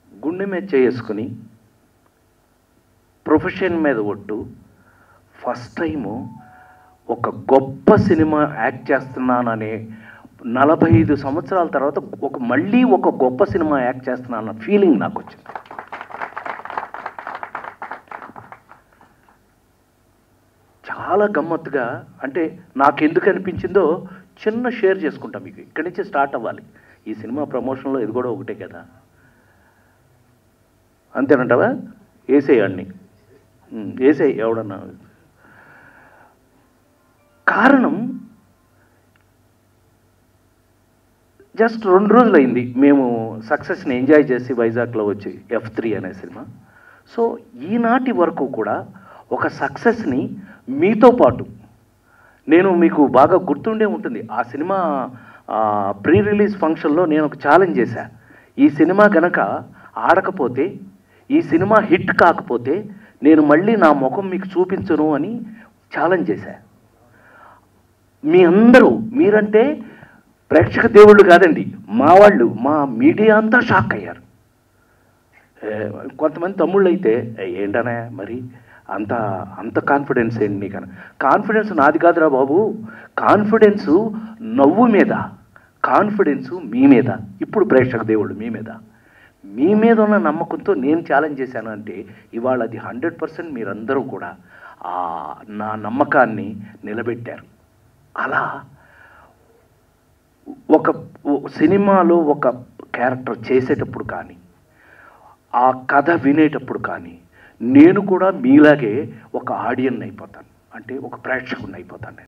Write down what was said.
గుండె మీద చేసుకుని ప్రొఫెషన్ మీద ఒట్టు ఫస్ట్ టైము ఒక గొప్ప సినిమా యాక్ట్ చేస్తున్నాననే నలభై ఐదు సంవత్సరాల తర్వాత ఒక మళ్ళీ ఒక గొప్ప సినిమా యాక్ట్ చేస్తున్నానన్న ఫీలింగ్ నాకు వచ్చింది చాలా గమ్మత్తుగా అంటే నాకు ఎందుకు అనిపించిందో చిన్న షేర్ చేసుకుంటాం మీకు ఇక్కడి నుంచి స్టార్ట్ అవ్వాలి ఈ సినిమా ప్రమోషన్లో ఇది కూడా ఒకటే కదా అంతేనంటావా వేసేయాడిని వేసేయి ఎవడన్నా కారణం జస్ట్ రెండు రోజులు అయింది మేము సక్సెస్ని ఎంజాయ్ చేసి వైజాగ్లో వచ్చి ఎఫ్ త్రీ అనే సినిమా సో ఈనాటి వరకు కూడా ఒక సక్సెస్ని మీతో పాటు నేను మీకు బాగా గుర్తుండే ఉంటుంది ఆ సినిమా ప్రీ రిలీజ్ ఫంక్షన్లో నేను ఒక ఛాలెంజ్ చేశా ఈ సినిమా గనక ఆడకపోతే ఈ సినిమా హిట్ కాకపోతే నేను మళ్ళీ నా ముఖం మీకు చూపించను అని ఛాలెంజ్ చేశా మీ అందరూ మీరంటే ప్రేక్షక దేవుళ్ళు కాదండి మా వాళ్ళు మా మీడియా అంతా షాక్ అయ్యారు ఏ, కొంతమంది తమ్ముళ్ళు అయితే "ఏ, ఏంటనే మరి అంత అంత కాన్ఫిడెన్స్ ఏంటి నీకన కాన్ఫిడెన్స్ నాది కాదురా బాబు కాన్ఫిడెన్సు నవ్వు మీద కాన్ఫిడెన్సు మీ మీద ఇప్పుడు ప్రేక్షక దేవుళ్ళు మీ మీద మీ మీద ఉన్న నమ్మకంతో నేను ఛాలెంజ్ చేశాను అంటే ఇవాళ అది హండ్రెడ్ పర్సెంట్ మీరందరూ కూడా ఆ నా నమ్మకాన్ని నిలబెట్టారు అలా ఒక ఓ- సినిమాలో ఒక క్యారెక్టర్ చేసేటప్పుడు కానీ ఆ కథ వినేటప్పుడు కానీ నేను కూడా మీలాగే ఒక ఆడియన్ అయిపోతాను అంటే ఒక ప్రేక్షకుడిని అయిపోతాను నేను